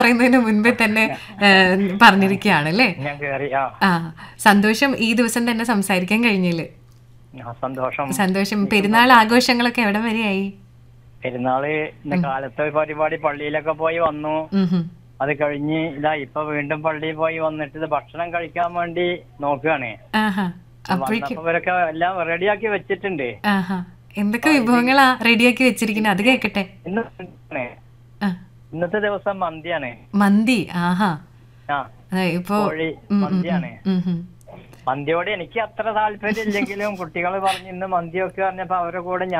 പറയുന്നതിന് മുൻപേ തന്നെ ഏ, പറഞ്ഞിരിക്കുകയാണ് അല്ലേ ഞാൻ കേറി ആ ആ സന്തോഷം ഈ ദിവസം തന്നെ സംസാരിക്കാൻ കഴിഞ്ഞില്ല ആ, സന്തോഷം സന്തോഷം പെരുന്നാൾ ആഘോഷങ്ങളൊക്കെ എവിടെ വരെയായി പെരുന്നാള് ഇന്ന് കാലത്തെ പരിപാടി പള്ളിയിലൊക്കെ പോയി വന്നു ഉം ഹും. അത് കഴിഞ്ഞ് ഇതാ ഇപ്പൊ വീണ്ടും പള്ളിയിൽ പോയി വന്നിട്ട് ഇത് ഭക്ഷണം കഴിക്കാൻ വേണ്ടി നോക്കുകയാണ് ആഹാ അപ്പോഴേക്കും വന്നപ്പോ ഇവരൊക്കെ എല്ലാം റെഡിയാക്കി വെച്ചിട്ടുണ്ട് ആഹാ എന്തൊക്കെ വിഭവങ്ങളാ റെഡിയാക്കി വെച്ചിരിക്കുന്നത് അത് കേക്കട്ടെ ഇന്ന് ആ, ഇന്നത്തെ ദിവസം മന്തിയാണ് മന്തി ആഹാ ആ അതെ, ഇപ്പോ കോഴി ഉം, ഉം, മന്തിയാണ് ഉം, ഉം. മന്തിയോട് എനിക്ക് അത്ര താല്പര്യം ഇല്ലെങ്കിലും കുട്ടികൾ പറഞ്ഞ് ഇന്ന് മന്തിയൊക്കെ പറഞ്ഞപ്പോ അവരുടെ കൂടെ